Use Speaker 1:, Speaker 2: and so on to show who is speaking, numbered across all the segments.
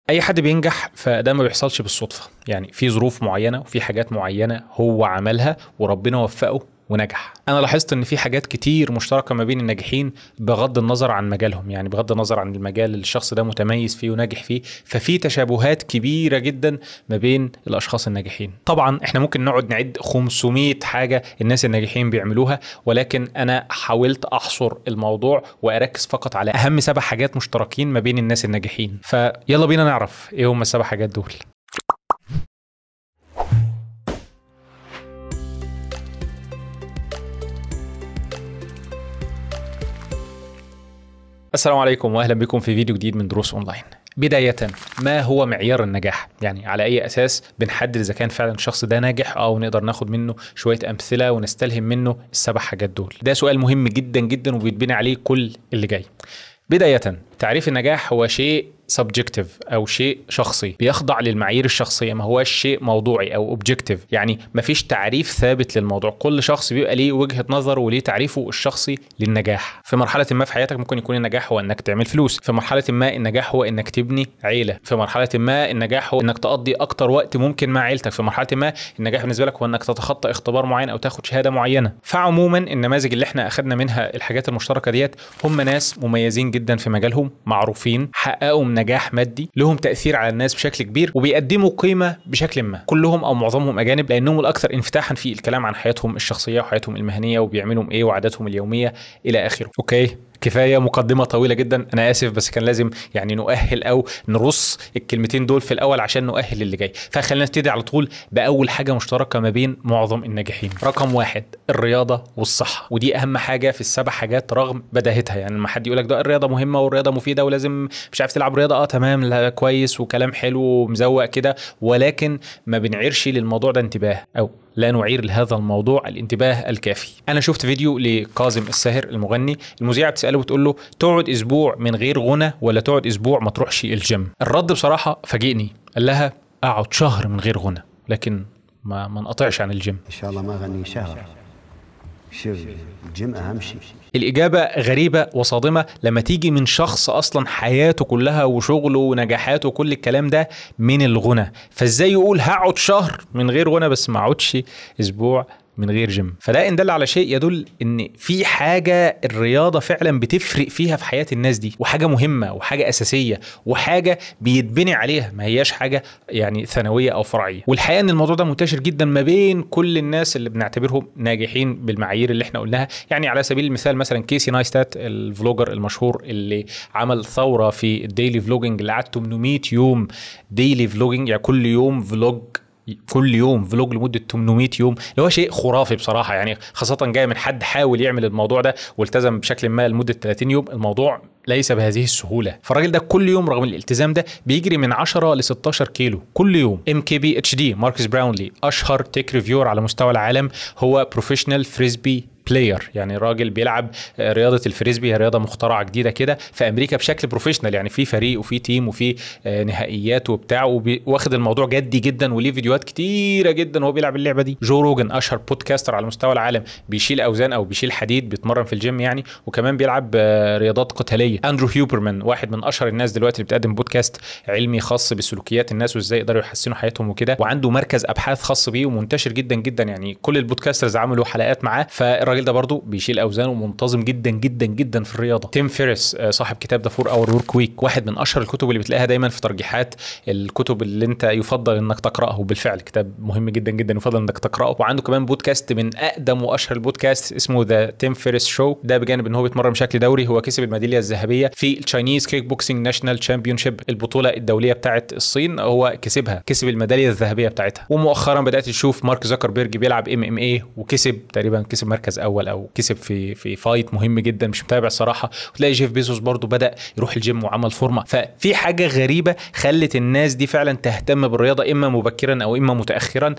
Speaker 1: اي حد بينجح فده ما بيحصلش بالصدفه يعني في ظروف معينه وفي حاجات معينه هو عملها وربنا وفقه ونجح انا لاحظت ان في حاجات كتير مشتركه ما بين الناجحين بغض النظر عن مجالهم يعني بغض النظر عن المجال اللي الشخص ده متميز فيه وناجح فيه ففي تشابهات كبيره جدا ما بين الاشخاص الناجحين طبعا احنا ممكن نقعد نعد 500 حاجه الناس الناجحين بيعملوها ولكن انا حاولت احصر الموضوع واركز فقط على اهم سبع حاجات مشتركين ما بين الناس الناجحين فيلا بينا نعرف ايه هم السبع حاجات دول السلام عليكم واهلا بكم في فيديو جديد من دروس اونلاين بداية ما هو معيار النجاح؟ يعني على أي أساس بنحدد إذا كان فعلا الشخص ده ناجح أو نقدر ناخد منه شوية أمثلة ونستلهم منه السبع حاجات دول. ده سؤال مهم جدا جدا وبيتبني عليه كل اللي جاي. بداية تعريف النجاح هو شيء سبجكتيف او شيء شخصي بيخضع للمعايير الشخصيه ما هوش شيء موضوعي او اوبجكتيف يعني ما فيش تعريف ثابت للموضوع كل شخص بيبقى ليه وجهه نظر وليه تعريفه الشخصي للنجاح في مرحله ما في حياتك ممكن يكون النجاح هو انك تعمل فلوس في مرحله ما النجاح هو انك تبني عيله في مرحله ما النجاح هو انك تقضي اكتر وقت ممكن مع عيلتك في مرحله ما النجاح بالنسبه لك هو انك تتخطى اختبار معين او تاخد شهاده معينه فعموما النماذج اللي احنا اخذنا منها الحاجات المشتركه ديت هم ناس مميزين جدا في مجالهم معروفين حققوا نجاح مادي لهم تاثير على الناس بشكل كبير وبيقدموا قيمه بشكل ما كلهم او معظمهم اجانب لانهم الاكثر انفتاحا في الكلام عن حياتهم الشخصيه وحياتهم المهنيه وبيعملوا ايه وعاداتهم اليوميه الى اخره اوكي كفايه مقدمه طويله جدا انا اسف بس كان لازم يعني نؤهل او نرص الكلمتين دول في الاول عشان نؤهل اللي جاي فخلينا نبتدي على طول باول حاجه مشتركه ما بين معظم الناجحين رقم واحد الرياضه والصحه ودي اهم حاجه في السبع حاجات رغم بداهتها يعني لما حد يقول لك ده الرياضه مهمه والرياضه مفيده ولازم مش عارف تلعب رياضه اه تمام لا كويس وكلام حلو ومزوق كده ولكن ما بنعيرش للموضوع ده انتباه او لا نعير لهذا الموضوع الانتباه الكافي انا شفت فيديو لكاظم الساهر المغني المذيعه بتساله وتقول له تقعد اسبوع من غير غنى ولا تقعد اسبوع ما تروحش الجيم الرد بصراحه فاجئني قال لها اقعد شهر من غير غنى لكن ما ما انقطعش عن الجيم
Speaker 2: ان شاء الله ما اغني شهر شوف الجيم اهم شيء
Speaker 1: الإجابة غريبة وصادمة لما تيجي من شخص أصلا حياته كلها وشغله ونجاحاته وكل الكلام ده من الغنى فإزاي يقول هقعد شهر من غير غنى بس ما اقعدش أسبوع من غير جيم فده ان دل على شيء يدل ان في حاجه الرياضه فعلا بتفرق فيها في حياه الناس دي وحاجه مهمه وحاجه اساسيه وحاجه بيتبني عليها ما هياش حاجه يعني ثانويه او فرعيه والحقيقه ان الموضوع ده منتشر جدا ما بين كل الناس اللي بنعتبرهم ناجحين بالمعايير اللي احنا قلناها يعني على سبيل المثال مثلا كيسي نايستات الفلوجر المشهور اللي عمل ثوره في الديلي فلوجينج اللي قعد 800 يوم ديلي فلوجينج يعني كل يوم فلوج كل يوم فلوج لمده 800 يوم اللي هو شيء خرافي بصراحه يعني خاصه جاي من حد حاول يعمل الموضوع ده والتزم بشكل ما لمده 30 يوم الموضوع ليس بهذه السهوله فالراجل ده كل يوم رغم الالتزام ده بيجري من 10 ل 16 كيلو كل يوم ام كي بي اتش دي ماركس براونلي اشهر تيك ريفيور على مستوى العالم هو بروفيشنال فريسبي بلاير يعني راجل بيلعب رياضه الفريسبي هي رياضه مخترعه جديده كده في امريكا بشكل بروفيشنال يعني في فريق وفي تيم وفي نهائيات وبتاع واخد الموضوع جدي جدا وليه فيديوهات كتيره جدا وهو بيلعب اللعبه دي جو روجن اشهر بودكاستر على مستوى العالم بيشيل اوزان او بيشيل حديد بيتمرن في الجيم يعني وكمان بيلعب رياضات قتاليه اندرو هيوبرمان واحد من اشهر الناس دلوقتي اللي بتقدم بودكاست علمي خاص بسلوكيات الناس وازاي يقدروا يحسنوا حياتهم وكده وعنده مركز ابحاث خاص بيه ومنتشر جدا جدا يعني كل البودكاسترز عملوا حلقات معاه فالراجل ده برضه بيشيل اوزان ومنتظم جدا جدا جدا في الرياضه تيم فيرس صاحب كتاب ذا فور اور ورك ويك واحد من اشهر الكتب اللي بتلاقيها دايما في ترجيحات الكتب اللي انت يفضل انك تقراه بالفعل كتاب مهم جدا جدا يفضل انك تقراه وعنده كمان بودكاست من اقدم واشهر البودكاست اسمه ذا تيم فيرس شو ده بجانب ان هو بيتمرن بشكل دوري هو كسب الميداليه الذهبيه في التشاينيز كيك بوكسينج ناشونال تشامبيونشيب البطوله الدوليه بتاعه الصين هو كسبها كسب الميداليه الذهبيه بتاعتها ومؤخرا بدات تشوف مارك زكربيرج بيلعب ام ام اي وكسب تقريبا كسب مركز اول او كسب في في فايت مهم جدا مش متابع الصراحه وتلاقي جيف بيزوس برضو بدا يروح الجيم وعمل فورمه ففي حاجه غريبه خلت الناس دي فعلا تهتم بالرياضه اما مبكرا او اما متاخرا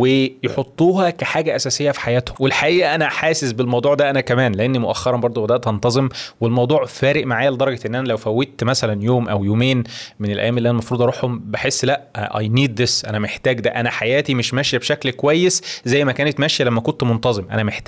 Speaker 1: ويحطوها كحاجه اساسيه في حياتهم والحقيقه انا حاسس بالموضوع ده انا كمان لاني مؤخرا برضو بدات انتظم والموضوع فارق معايا لدرجه ان انا لو فوتت مثلا يوم او يومين من الايام اللي انا المفروض اروحهم بحس لا اي نيد ذس انا محتاج ده انا حياتي مش ماشيه بشكل كويس زي ما كانت ماشيه لما كنت منتظم انا محتاج ان انا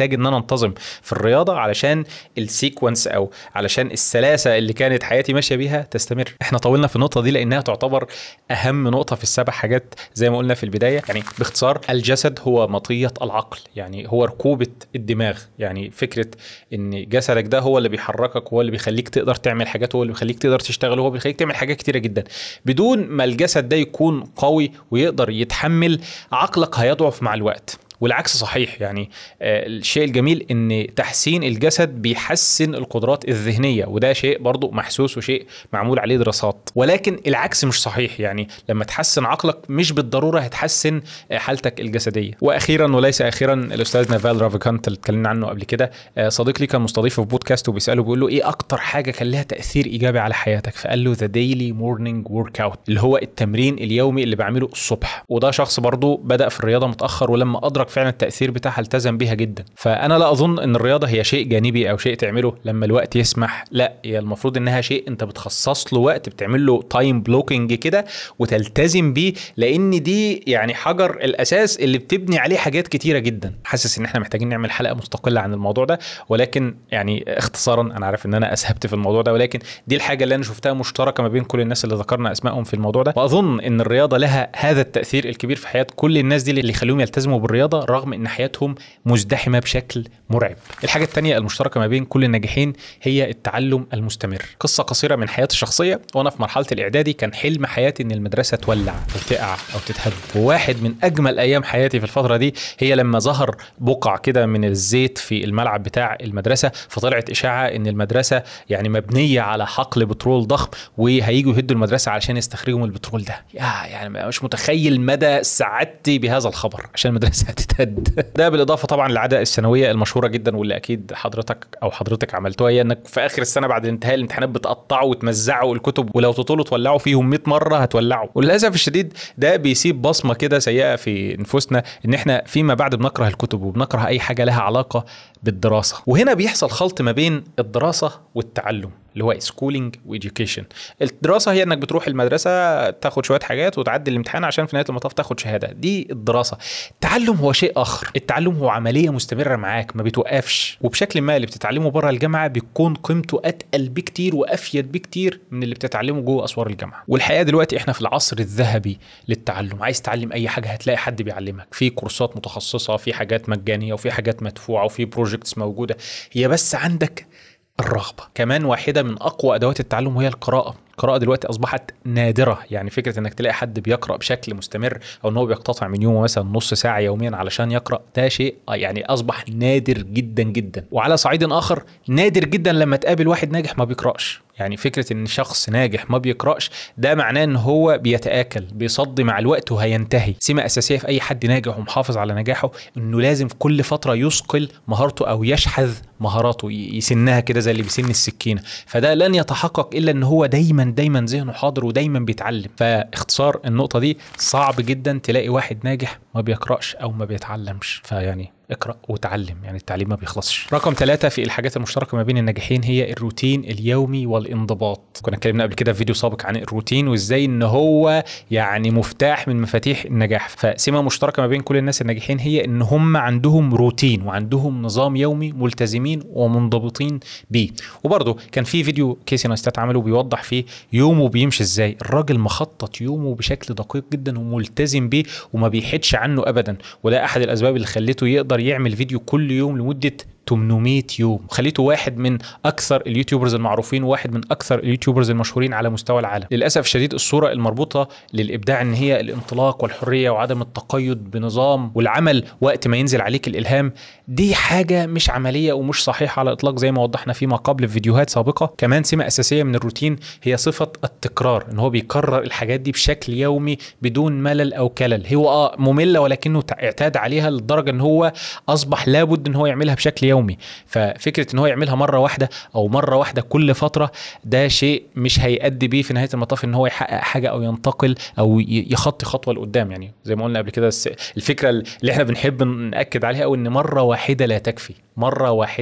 Speaker 1: انتظم في الرياضه علشان السيكونس او علشان السلاسه اللي كانت حياتي ماشيه بيها تستمر احنا طولنا في النقطه دي لانها تعتبر اهم نقطه في السبع حاجات زي ما قلنا في البدايه يعني باختصار الجسد هو مطيه العقل يعني هو ركوبه الدماغ يعني فكره ان جسدك ده هو اللي بيحركك هو اللي بيخليك تقدر تعمل حاجات هو اللي بيخليك تقدر تشتغل هو بيخليك تعمل حاجات كتيره جدا بدون ما الجسد ده يكون قوي ويقدر يتحمل عقلك هيضعف مع الوقت والعكس صحيح يعني آه، الشيء الجميل ان تحسين الجسد بيحسن القدرات الذهنيه وده شيء برضو محسوس وشيء معمول عليه دراسات ولكن العكس مش صحيح يعني لما تحسن عقلك مش بالضروره هتحسن آه، حالتك الجسديه واخيرا وليس اخيرا الاستاذ نافال رافيكانت اللي اتكلمنا عنه قبل كده آه، صديق لي كان مستضيفه في بودكاست وبيساله بيقول له ايه اكتر حاجه كان لها تاثير ايجابي على حياتك فقال له ذا ديلي مورنينج ورك اوت اللي هو التمرين اليومي اللي بعمله الصبح وده شخص برضو بدا في الرياضه متاخر ولما ادرك فعلا التاثير بتاعها التزم بيها جدا فانا لا اظن ان الرياضه هي شيء جانبي او شيء تعمله لما الوقت يسمح لا هي المفروض انها شيء انت بتخصص له وقت بتعمل له تايم بلوكينج كده وتلتزم بيه لان دي يعني حجر الاساس اللي بتبني عليه حاجات كتيره جدا حاسس ان احنا محتاجين نعمل حلقه مستقله عن الموضوع ده ولكن يعني اختصارا انا عارف ان انا اسهبت في الموضوع ده ولكن دي الحاجه اللي انا شفتها مشتركه ما بين كل الناس اللي ذكرنا اسمائهم في الموضوع ده واظن ان الرياضه لها هذا التاثير الكبير في حياه كل الناس دي اللي يخليهم يلتزموا بالرياضه رغم ان حياتهم مزدحمه بشكل مرعب الحاجه الثانيه المشتركه ما بين كل الناجحين هي التعلم المستمر قصه قصيره من حياتي الشخصيه وانا في مرحله الاعدادي كان حلم حياتي ان المدرسه تولع او تقع او تتهد وواحد من اجمل ايام حياتي في الفتره دي هي لما ظهر بقع كده من الزيت في الملعب بتاع المدرسه فطلعت اشاعه ان المدرسه يعني مبنيه على حقل بترول ضخم وهيجوا يهدوا المدرسه علشان يستخرجوا من البترول ده يا يعني مش متخيل مدى سعادتي بهذا الخبر عشان المدرسه هتتهد ده بالاضافه طبعا للعاده السنويه المشهوره جدا واللي اكيد حضرتك او حضرتك عملتوها هي انك في اخر السنه بعد انتهاء الامتحانات بتقطعوا وتمزعوا الكتب ولو تطولوا تولعوا فيهم 100 مره هتولعوا وللاسف الشديد ده بيسيب بصمه كده سيئه في نفوسنا ان احنا فيما بعد بنكره الكتب وبنكره اي حاجه لها علاقه بالدراسه وهنا بيحصل خلط ما بين الدراسه والتعلم اللي هو سكولينج وإديوكيشن الدراسه هي انك بتروح المدرسه تاخد شويه حاجات وتعدي الامتحان عشان في نهايه المطاف تاخد شهاده دي الدراسه التعلم هو شيء اخر التعلم هو عمليه مستمره معاك ما بتوقفش وبشكل ما اللي بتتعلمه بره الجامعه بيكون قيمته اتقل بكتير وافيد بكتير من اللي بتتعلمه جوه اسوار الجامعه والحقيقه دلوقتي احنا في العصر الذهبي للتعلم عايز تتعلم اي حاجه هتلاقي حد بيعلمك في كورسات متخصصه في حاجات مجانيه وفي حاجات مدفوعه وفي بروجكتس موجوده هي بس عندك الرغبه كمان واحده من اقوى ادوات التعلم وهي القراءه القراءة دلوقتي أصبحت نادرة يعني فكرة إنك تلاقي حد بيقرأ بشكل مستمر أو إن هو بيقتطع من يومه مثلا نص ساعة يوميا علشان يقرأ ده شيء يعني أصبح نادر جدا جدا وعلى صعيد آخر نادر جدا لما تقابل واحد ناجح ما بيقرأش يعني فكرة إن شخص ناجح ما بيقرأش ده معناه إن هو بيتآكل بيصدي مع الوقت وهينتهي سمة أساسية في أي حد ناجح ومحافظ على نجاحه إنه لازم في كل فترة يثقل مهارته أو يشحذ مهاراته يسنها كده زي اللي بيسن السكينة فده لن يتحقق إلا إن هو دايما دايما ذهنه حاضر ودايما بيتعلم فاختصار النقطة دي صعب جدا تلاقي واحد ناجح ما بيقرأش أو ما بيتعلمش فيعني اقرا وتعلم يعني التعليم ما بيخلصش رقم ثلاثة في الحاجات المشتركة ما بين الناجحين هي الروتين اليومي والانضباط كنا اتكلمنا قبل كده في فيديو سابق عن الروتين وازاي ان هو يعني مفتاح من مفاتيح النجاح فسمة مشتركة ما بين كل الناس الناجحين هي ان هم عندهم روتين وعندهم نظام يومي ملتزمين ومنضبطين بيه وبرضه كان في فيديو كيسي نايستات عمله بيوضح فيه يومه بيمشي ازاي الراجل مخطط يومه بشكل دقيق جدا وملتزم بيه وما بيحدش عنه ابدا وده احد الاسباب اللي خلته يقدر يعمل فيديو كل يوم لمده 800 يوم خليته واحد من اكثر اليوتيوبرز المعروفين وواحد من اكثر اليوتيوبرز المشهورين على مستوى العالم للاسف الشديد الصوره المربوطه للابداع ان هي الانطلاق والحريه وعدم التقيد بنظام والعمل وقت ما ينزل عليك الالهام دي حاجه مش عمليه ومش صحيحه على الاطلاق زي ما وضحنا فيما قبل في فيديوهات سابقه كمان سمه اساسيه من الروتين هي صفه التكرار ان هو بيكرر الحاجات دي بشكل يومي بدون ملل او كلل هو اه ممله ولكنه اعتاد عليها لدرجه ان هو اصبح لابد ان هو يعملها بشكل يومي يومي ففكره ان هو يعملها مره واحده او مره واحده كل فتره ده شيء مش هيأدي بيه في نهايه المطاف ان هو يحقق حاجه او ينتقل او يخطي خطوه لقدام يعني زي ما قلنا قبل كده الفكره اللي احنا بنحب ناكد عليها او ان مره واحده لا تكفي مره واحده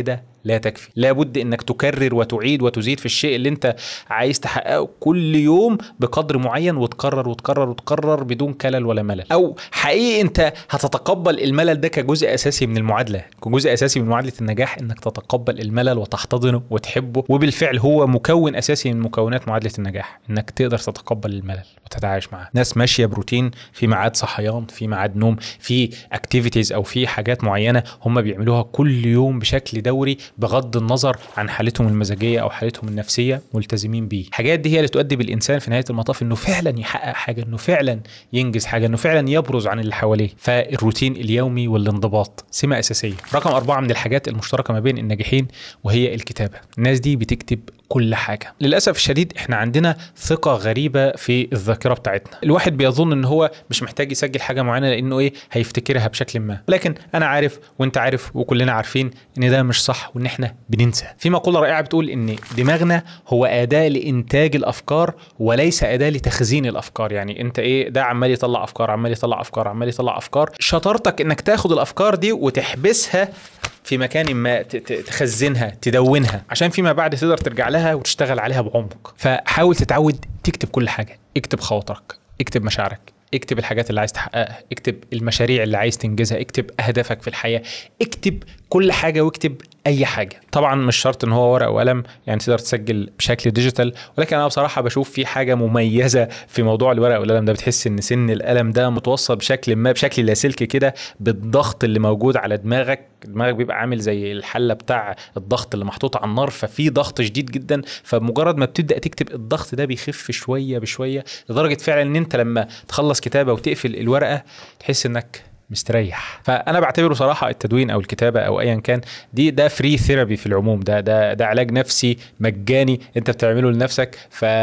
Speaker 1: لا تكفي لابد انك تكرر وتعيد وتزيد في الشيء اللي انت عايز تحققه كل يوم بقدر معين وتكرر وتكرر وتكرر بدون كلل ولا ملل او حقيقي انت هتتقبل الملل ده كجزء اساسي من المعادله كجزء اساسي من معادله النجاح انك تتقبل الملل وتحتضنه وتحبه وبالفعل هو مكون اساسي من مكونات معادله النجاح انك تقدر تتقبل الملل وتتعايش معاه ناس ماشيه بروتين في ميعاد صحيان في ميعاد نوم في اكتيفيتيز او في حاجات معينه هم بيعملوها كل يوم بشكل دوري بغض النظر عن حالتهم المزاجيه او حالتهم النفسيه ملتزمين بيه الحاجات دي هي اللي تؤدي بالانسان في نهايه المطاف انه فعلا يحقق حاجه انه فعلا ينجز حاجه انه فعلا يبرز عن اللي حواليه فالروتين اليومي والانضباط سمه اساسيه رقم أربعة من الحاجات المشتركه ما بين الناجحين وهي الكتابه الناس دي بتكتب كل حاجه للاسف الشديد احنا عندنا ثقه غريبه في الذاكره بتاعتنا الواحد بيظن ان هو مش محتاج يسجل حاجه معينه لانه ايه هيفتكرها بشكل ما لكن انا عارف وانت عارف وكلنا عارفين ان ده مش صح وان احنا بننسى في مقوله رائعه بتقول ان دماغنا هو اداه لانتاج الافكار وليس اداه لتخزين الافكار يعني انت ايه ده عمال يطلع افكار عمال يطلع افكار عمال يطلع افكار شطارتك انك تاخد الافكار دي وتحبسها في مكان ما ت- ت- تخزنها تدونها عشان فيما بعد تقدر ترجع لها وتشتغل عليها بعمق فحاول تتعود تكتب كل حاجه اكتب خواطرك اكتب مشاعرك اكتب الحاجات اللي عايز تحققها اكتب المشاريع اللي عايز تنجزها اكتب اهدافك في الحياه اكتب كل حاجه واكتب اي حاجه طبعا مش شرط ان هو ورقه وقلم يعني تقدر تسجل بشكل ديجيتال ولكن انا بصراحه بشوف في حاجه مميزه في موضوع الورقه والقلم ده بتحس ان سن القلم ده متوصل بشكل ما بشكل لاسلكي كده بالضغط اللي موجود على دماغك دماغك بيبقى عامل زي الحله بتاع الضغط اللي محطوط على النار ففي ضغط شديد جدا فمجرد ما بتبدا تكتب الضغط ده بيخف شويه بشويه لدرجه فعلا ان انت لما تخلص كتابه وتقفل الورقه تحس انك مستريح فانا بعتبره صراحه التدوين او الكتابه او ايا كان دي ده فري ثيرابي في العموم ده ده ده علاج نفسي مجاني انت بتعمله لنفسك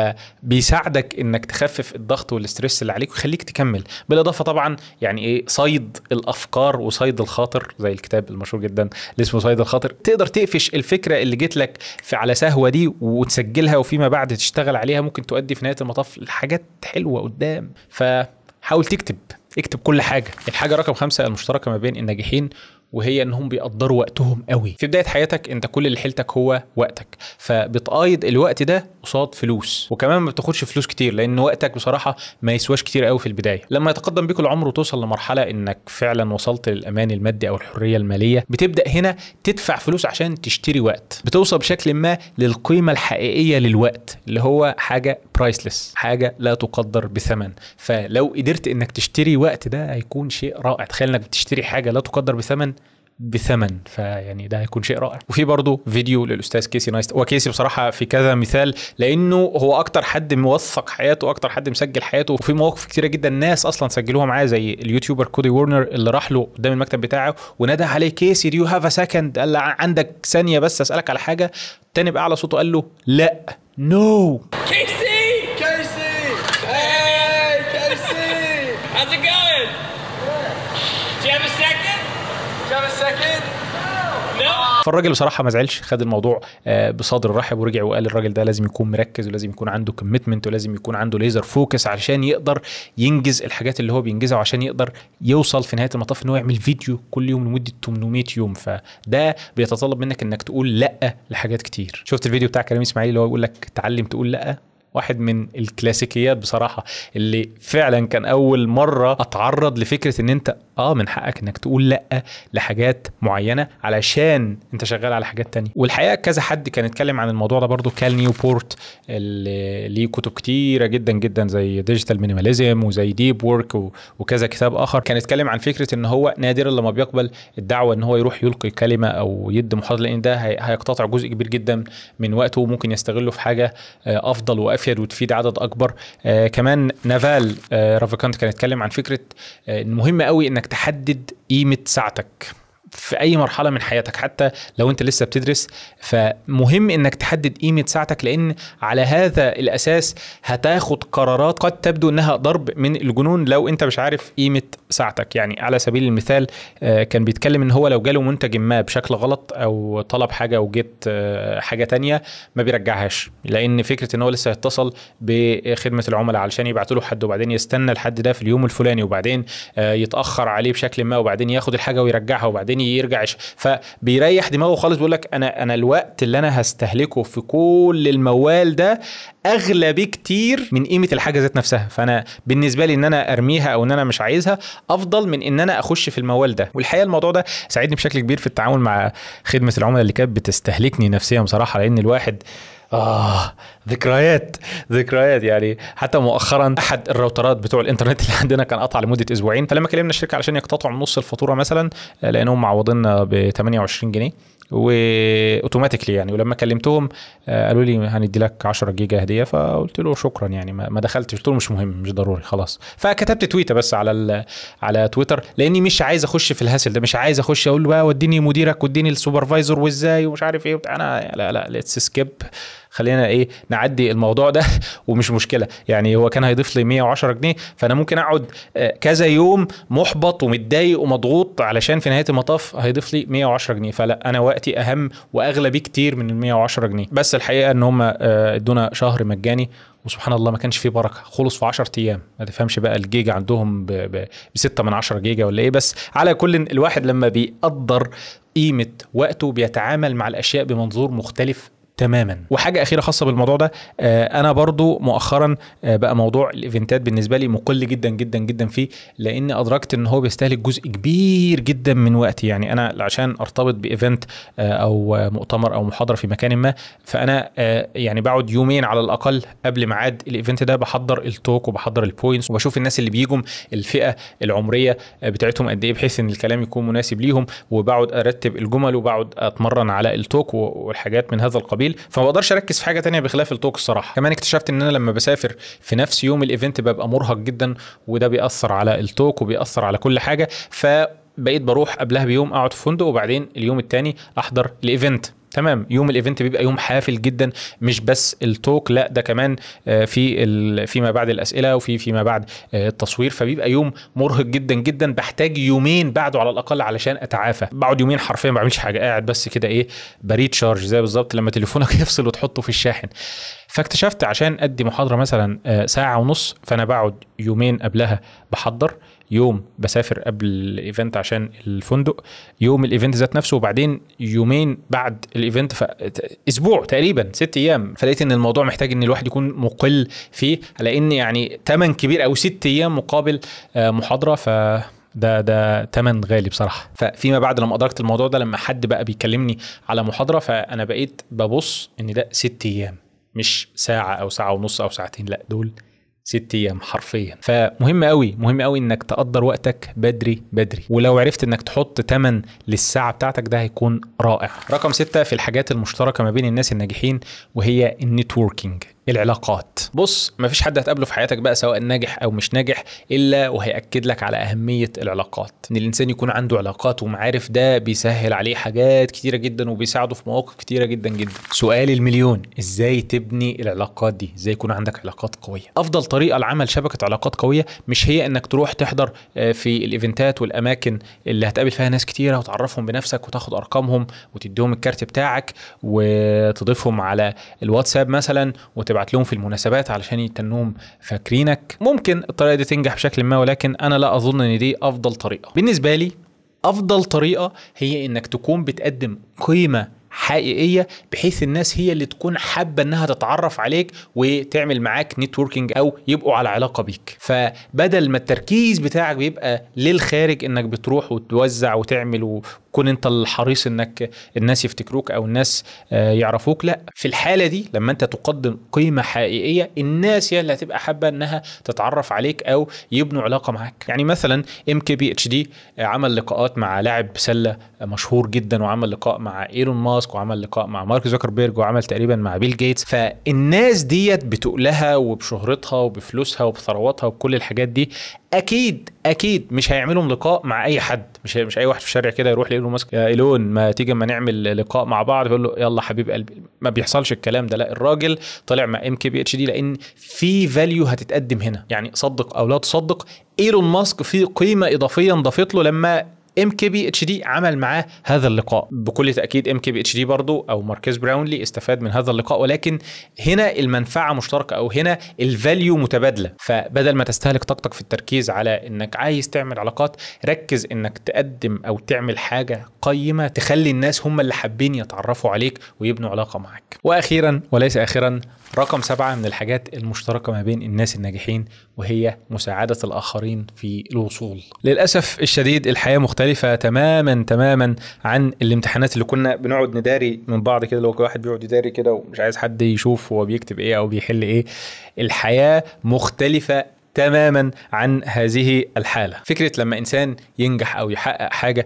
Speaker 1: فبيساعدك انك تخفف الضغط والاسترس اللي عليك ويخليك تكمل بالاضافه طبعا يعني ايه صيد الافكار وصيد الخاطر زي الكتاب المشهور جدا اللي اسمه صيد الخاطر تقدر تقفش الفكره اللي جت لك في على سهوه دي وتسجلها وفيما بعد تشتغل عليها ممكن تؤدي في نهايه المطاف لحاجات حلوه قدام فحاول تكتب اكتب كل حاجه الحاجه رقم خمسة المشتركه ما بين الناجحين وهي انهم بيقدروا وقتهم قوي في بدايه حياتك انت كل اللي حيلتك هو وقتك فبتقايض الوقت ده قصاد فلوس وكمان ما بتاخدش فلوس كتير لان وقتك بصراحه ما يسواش كتير قوي في البدايه لما يتقدم بيك العمر وتوصل لمرحله انك فعلا وصلت للامان المادي او الحريه الماليه بتبدا هنا تدفع فلوس عشان تشتري وقت بتوصل بشكل ما للقيمه الحقيقيه للوقت اللي هو حاجه برايسلس حاجه لا تقدر بثمن فلو قدرت انك تشتري وقت ده هيكون شيء رائع تخيل انك بتشتري حاجه لا تقدر بثمن بثمن فيعني ده هيكون شيء رائع وفي برضه فيديو للاستاذ كيسي نايست وكيسي بصراحه في كذا مثال لانه هو اكتر حد موثق حياته واكتر حد مسجل حياته وفي مواقف كتيره جدا ناس اصلا سجلوها معاه زي اليوتيوبر كودي وورنر اللي راح له قدام المكتب بتاعه ونادى عليه كيسي دو يو هاف ا سكند قال له عندك ثانيه بس اسالك على حاجه التاني باعلى صوته قال له لا نو no.
Speaker 3: Casey!
Speaker 4: Casey! Hey, Casey!
Speaker 3: How's it going? Do you have a second?
Speaker 4: You have a second?
Speaker 3: No?
Speaker 1: فالراجل بصراحه ما زعلش خد الموضوع آه، بصدر رحب ورجع وقال الراجل ده لازم يكون مركز ولازم يكون عنده كوميتمنت ولازم يكون عنده ليزر فوكس علشان يقدر ينجز الحاجات اللي هو بينجزها وعشان يقدر يوصل في نهايه المطاف ان هو يعمل فيديو كل يوم لمده 800 يوم فده بيتطلب منك انك تقول لا لحاجات كتير شفت الفيديو بتاع كريم اسماعيل اللي هو بيقول لك تعلم تقول لا واحد من الكلاسيكيات بصراحه اللي فعلا كان اول مره اتعرض لفكره ان انت اه من حقك انك تقول لا لحاجات معينه علشان انت شغال على حاجات تانية والحقيقه كذا حد كان اتكلم عن الموضوع ده برضو كال نيوبورت اللي ليه كتب كتيره جدا جدا زي ديجيتال مينيماليزم وزي ديب وورك وكذا كتاب اخر كان اتكلم عن فكره ان هو نادرا لما بيقبل الدعوه ان هو يروح يلقي كلمه او يدي محاضره لان ده هي- هيقتطع جزء كبير جدا من وقته وممكن يستغله في حاجه آه، افضل وافيد وتفيد عدد اكبر آه، كمان نافال آه، رافيكانت كان اتكلم عن فكره آه، ان مهم قوي انك تحدد قيمه ساعتك في اي مرحله من حياتك حتى لو انت لسه بتدرس فمهم انك تحدد قيمه ساعتك لان على هذا الاساس هتاخد قرارات قد تبدو انها ضرب من الجنون لو انت مش عارف قيمه ساعتك يعني على سبيل المثال آه، كان بيتكلم ان هو لو جاله منتج ما بشكل غلط او طلب حاجه وجيت آه، حاجه تانية ما بيرجعهاش لان فكره ان هو لسه هيتصل بخدمه العملاء علشان يبعتوا له حد وبعدين يستنى الحد ده في اليوم الفلاني وبعدين آه، يتاخر عليه بشكل ما وبعدين ياخد الحاجه ويرجعها وبعدين تاني يرجع يش- فبيريح دماغه خالص بيقول لك انا انا الوقت اللي انا هستهلكه في كل الموال ده اغلى بكتير من قيمه الحاجه ذات نفسها فانا بالنسبه لي ان انا ارميها او ان انا مش عايزها افضل من ان انا اخش في الموال ده والحقيقه الموضوع ده ساعدني بشكل كبير في التعامل مع خدمه العملاء اللي كانت بتستهلكني نفسيا بصراحه لان الواحد آه ذكريات ذكريات يعني حتى مؤخرا أحد الراوترات بتوع الإنترنت اللي عندنا كان قطع لمدة أسبوعين فلما كلمنا الشركة علشان يقتطعوا نص الفاتورة مثلا آه، لأنهم معوضيننا ب 28 جنيه واوتوماتيكلي يعني ولما كلمتهم آه، قالوا لي هندي لك 10 جيجا هديه فقلت له شكرا يعني ما ما دخلتش قلت له مش مهم مش ضروري خلاص فكتبت تويته بس على ال- على تويتر لاني مش عايز اخش في الهاسل ده مش عايز اخش اقول له بقى وديني مديرك وديني السوبرفايزر وازاي ومش عارف ايه وبتاع. انا لا لا ليتس سكيب خلينا ايه نعدي الموضوع ده ومش مشكله يعني هو كان هيضيف لي 110 جنيه فانا ممكن اقعد آه، كذا يوم محبط ومتضايق ومضغوط علشان في نهايه المطاف هيضيف لي 110 جنيه فلا انا وقتي اهم واغلى بكتير من ال 110 جنيه بس الحقيقه ان هم آه، ادونا شهر مجاني وسبحان الله ما كانش فيه بركه خلص في 10 ايام ما تفهمش بقى الجيجا عندهم ب ب- بستة من 10 جيجا ولا ايه بس على كل الواحد لما بيقدر قيمه وقته بيتعامل مع الاشياء بمنظور مختلف تماما وحاجه اخيره خاصه بالموضوع ده آه، انا برضو مؤخرا آه، بقى موضوع الايفنتات بالنسبه لي مقل جدا جدا جدا فيه لان ادركت ان هو بيستهلك جزء كبير جدا من وقتي يعني انا عشان ارتبط بايفنت آه، او آه، مؤتمر او محاضره في مكان ما فانا آه، يعني بقعد يومين على الاقل قبل ميعاد الايفنت ده بحضر التوك وبحضر البوينتس وبشوف الناس اللي بيجوا الفئه العمريه آه، بتاعتهم قد ايه بحيث ان الكلام يكون مناسب ليهم وبقعد ارتب الجمل وبقعد اتمرن على التوك و- والحاجات من هذا القبيل فما بقدرش اركز في حاجه تانية بخلاف التوك الصراحه كمان اكتشفت ان انا لما بسافر في نفس يوم الايفنت ببقى مرهق جدا وده بيأثر على التوك وبيأثر على كل حاجه فبقيت بروح قبلها بيوم اقعد في فندق وبعدين اليوم التاني احضر الايفنت تمام يوم الايفنت بيبقى يوم حافل جدا مش بس التوك لا ده كمان آه، في ال- فيما بعد الاسئله وفي فيما بعد آه، التصوير فبيبقى يوم مرهق جدا جدا بحتاج يومين بعده على الاقل علشان اتعافى بقعد يومين حرفيا ما بعملش حاجه قاعد بس كده ايه بريد شارج زي بالظبط لما تليفونك يفصل وتحطه في الشاحن فاكتشفت عشان ادي محاضره مثلا آه، ساعه ونص فانا بقعد يومين قبلها بحضر يوم بسافر قبل الايفنت عشان الفندق يوم الايفنت ذات نفسه وبعدين يومين بعد الايفنت ف... اسبوع تقريبا ست ايام فلقيت ان الموضوع محتاج ان الواحد يكون مقل فيه على ان يعني تمن كبير او ست ايام مقابل آه، محاضره ف ده ده تمن غالي بصراحه ففيما بعد لما ادركت الموضوع ده لما حد بقى بيكلمني على محاضره فانا بقيت ببص ان ده ست ايام مش ساعه او ساعه ونص او ساعتين لا دول ست ايام حرفيا فمهم قوي مهم قوي انك تقدر وقتك بدري بدري ولو عرفت انك تحط تمن للساعه بتاعتك ده هيكون رائع رقم ستة في الحاجات المشتركه ما بين الناس الناجحين وهي النتوركينج العلاقات بص مفيش حد هتقابله في حياتك بقى سواء ناجح او مش ناجح الا وهياكد لك على اهميه العلاقات ان الانسان يكون عنده علاقات ومعارف ده بيسهل عليه حاجات كتيره جدا وبيساعده في مواقف كتيره جدا جدا سؤال المليون ازاي تبني العلاقات دي ازاي يكون عندك علاقات قويه افضل طريقه لعمل شبكه علاقات قويه مش هي انك تروح تحضر آه، في الايفنتات والاماكن اللي هتقابل فيها ناس كتيره وتعرفهم بنفسك وتاخد ارقامهم وتديهم الكارت بتاعك وتضيفهم على الواتساب مثلا وتبعت لهم في المناسبات علشان يتنوهم فاكرينك ممكن الطريقه دي تنجح بشكل ما ولكن انا لا اظن ان دي افضل طريقه بالنسبه لي افضل طريقه هي انك تكون بتقدم قيمه حقيقيه بحيث الناس هي اللي تكون حابه انها تتعرف عليك وتعمل معاك نتوركينج او يبقوا على علاقه بيك فبدل ما التركيز بتاعك بيبقى للخارج انك بتروح وتوزع وتعمل وكون انت الحريص انك الناس يفتكروك او الناس آه، يعرفوك لا في الحاله دي لما انت تقدم قيمه حقيقيه الناس هي اللي هتبقى حابه انها تتعرف عليك او يبنوا علاقه معاك يعني مثلا ام كي بي اتش دي عمل لقاءات مع لاعب سله مشهور جدا وعمل لقاء مع ايلون ماسك وعمل لقاء مع مارك زوكربيرج وعمل تقريبا مع بيل جيتس فالناس ديت بتقلها وبشهرتها وبفلوسها وبثرواتها وبكل الحاجات دي اكيد اكيد مش هيعملوا لقاء مع اي حد مش مش اي واحد في الشارع كده يروح لايلون ماسك يا ايلون ما تيجي اما نعمل لقاء مع بعض يقول له يلا حبيب قلبي ما بيحصلش الكلام ده لا الراجل طلع مع ام كي بي اتش دي لان في فاليو هتتقدم هنا يعني صدق او لا تصدق ايلون ماسك في قيمه اضافيه انضافت له لما ام كي بي اتش دي عمل معاه هذا اللقاء بكل تاكيد ام كي بي اتش دي برضه او ماركيز براونلي استفاد من هذا اللقاء ولكن هنا المنفعه مشتركه او هنا الفاليو متبادله فبدل ما تستهلك طاقتك في التركيز على انك عايز تعمل علاقات ركز انك تقدم او تعمل حاجه قيمه تخلي الناس هم اللي حابين يتعرفوا عليك ويبنوا علاقه معاك واخيرا وليس اخيرا رقم سبعة من الحاجات المشتركة ما بين الناس الناجحين وهي مساعدة الآخرين في الوصول للأسف الشديد الحياة مختلفة تماما تماما عن الامتحانات اللي كنا بنقعد نداري من بعض كده لو واحد بيقعد يداري كده ومش عايز حد يشوف هو بيكتب ايه او بيحل ايه الحياة مختلفة تماما عن هذه الحاله فكره لما انسان ينجح او يحقق حاجه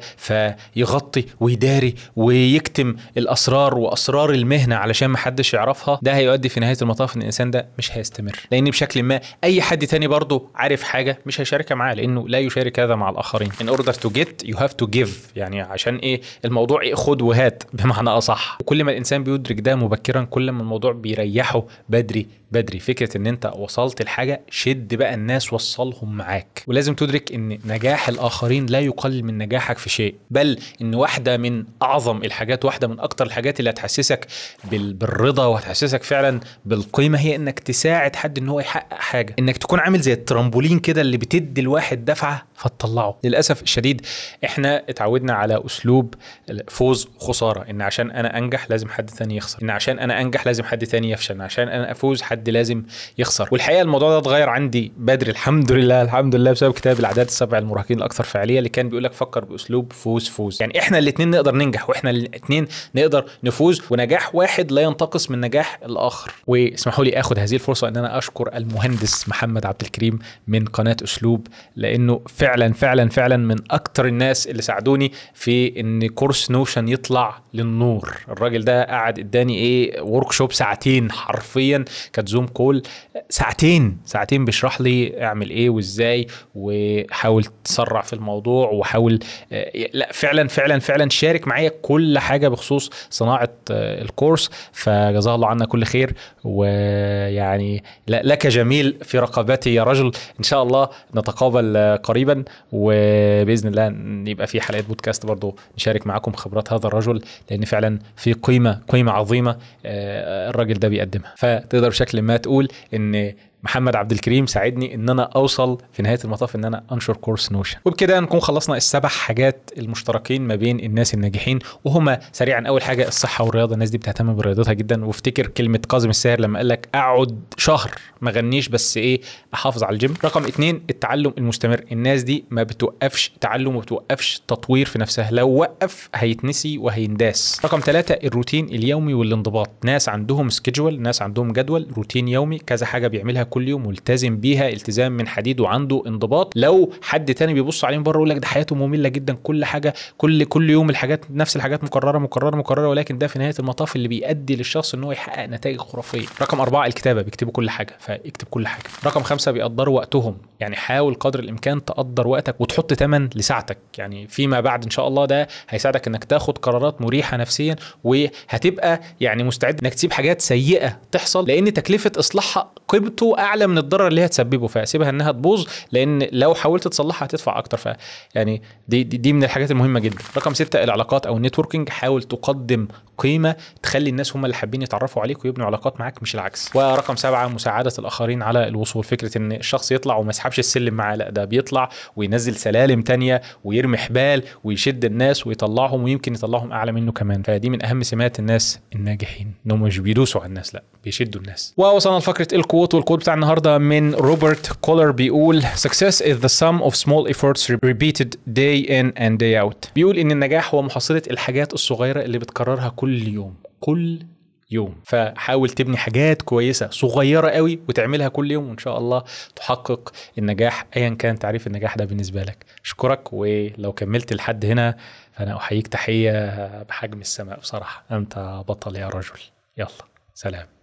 Speaker 1: فيغطي ويداري ويكتم الاسرار واسرار المهنه علشان ما حدش يعرفها ده هيؤدي في نهايه المطاف ان الانسان ده مش هيستمر لان بشكل ما اي حد تاني برضه عارف حاجه مش هيشاركها معاه لانه لا يشارك هذا مع الاخرين in order to get you have to give يعني عشان ايه الموضوع إيه خد وهات بمعنى اصح وكل ما الانسان بيدرك ده مبكرا كل ما الموضوع بيريحه بدري بدري فكره ان انت وصلت لحاجه شد بقى الناس وصلهم معاك ولازم تدرك ان نجاح الاخرين لا يقلل من نجاحك في شيء بل ان واحده من اعظم الحاجات واحده من اكتر الحاجات اللي هتحسسك بال- بالرضا وهتحسسك فعلا بالقيمه هي انك تساعد حد ان هو يحقق حاجه انك تكون عامل زي الترامبولين كده اللي بتدي الواحد دفعه فتطلعه للاسف الشديد احنا اتعودنا على اسلوب فوز خساره ان عشان انا انجح لازم حد ثاني يخسر ان عشان انا انجح لازم حد ثاني يفشل إن عشان انا افوز حد لازم يخسر والحقيقه الموضوع ده اتغير عندي بدري الحمد لله الحمد لله بسبب كتاب العادات السبع المراهقين الاكثر فعاليه اللي كان بيقول لك فكر باسلوب فوز فوز يعني احنا الاثنين نقدر ننجح واحنا الاثنين نقدر نفوز ونجاح واحد لا ينتقص من نجاح الاخر واسمحوا لي اخد هذه الفرصه ان انا اشكر المهندس محمد عبد الكريم من قناه اسلوب لانه فعلا فعلا فعلا من اكتر الناس اللي ساعدوني في ان كورس نوشن يطلع للنور الراجل ده قعد اداني ايه ورك شوب ساعتين حرفيا كانت زوم كول ساعتين ساعتين بيشرح لي اعمل ايه وازاي وحاول تسرع في الموضوع وحاول آه، لا فعلا فعلا فعلا شارك معايا كل حاجه بخصوص صناعه آه، الكورس فجزاه الله عنا كل خير ويعني لا- لك جميل في رقبتي يا رجل ان شاء الله نتقابل آه، قريبا وباذن الله ن- يبقى في حلقات بودكاست برضو نشارك معاكم خبرات هذا الرجل لان فعلا في قيمه قيمه عظيمه آه، الراجل ده بيقدمها فتقدر بشكل ما تقول ان محمد عبد الكريم ساعدني ان انا اوصل في نهايه المطاف ان انا انشر كورس نوشن وبكده نكون خلصنا السبع حاجات المشتركين ما بين الناس الناجحين وهما سريعا اول حاجه الصحه والرياضه الناس دي بتهتم برياضتها جدا وافتكر كلمه كاظم الساهر لما قال لك اقعد شهر ما غنيش بس ايه احافظ على الجيم رقم اتنين التعلم المستمر الناس دي ما بتوقفش تعلم وما بتوقفش تطوير في نفسها لو وقف هيتنسي وهينداس رقم ثلاثة الروتين اليومي والانضباط ناس عندهم سكيدجول ناس عندهم جدول روتين يومي كذا حاجة بيعملها كل يوم ملتزم بيها التزام من حديد وعنده انضباط لو حد تاني بيبص عليه من بره يقول لك ده حياته مملة جدا كل حاجة كل كل يوم الحاجات نفس الحاجات مكررة مكررة مكررة ولكن ده في نهاية المطاف اللي بيؤدي للشخص ان هو يحقق نتائج خرافية رقم أربعة الكتابة بيكتبوا كل حاجة فاكتب كل حاجة رقم خمسة بيقدروا وقتهم يعني حاول قدر الامكان تقدر وقتك وتحط تمن لساعتك يعني فيما بعد ان شاء الله ده هيساعدك انك تاخد قرارات مريحه نفسيا وهتبقى يعني مستعد انك تسيب حاجات سيئه تحصل لان تكلفه اصلاحها قيمته اعلى من الضرر اللي هي هتسببه فسيبها انها تبوظ لان لو حاولت تصلحها هتدفع اكتر ف يعني دي, دي دي من الحاجات المهمه جدا رقم ستة العلاقات او النتوركينج حاول تقدم قيمه تخلي الناس هم اللي حابين يتعرفوا عليك ويبنوا علاقات معاك مش العكس ورقم سبعة مساعده الاخرين على الوصول فكره ان الشخص يطلع وما يسحبش السلم معاه لا ده بيطلع وينزل سلالم تانية ويرمي حبال ويشد الناس ويطلعهم ويمكن يطلعهم اعلى منه كمان فدي من اهم سمات الناس الناجحين انهم مش بيدوسوا على الناس لا بيشدوا الناس ووصلنا لفقره الكوت والكوت بتاع النهارده من روبرت كولر بيقول success is the sum of small efforts repeated day in and day out بيقول ان النجاح هو محصله الحاجات الصغيره اللي بتكررها كل يوم كل يوم فحاول تبني حاجات كويسه صغيره قوي وتعملها كل يوم وان شاء الله تحقق النجاح ايا كان تعريف النجاح ده بالنسبه لك اشكرك ولو كملت لحد هنا فانا احييك تحيه بحجم السماء بصراحه انت بطل يا رجل يلا سلام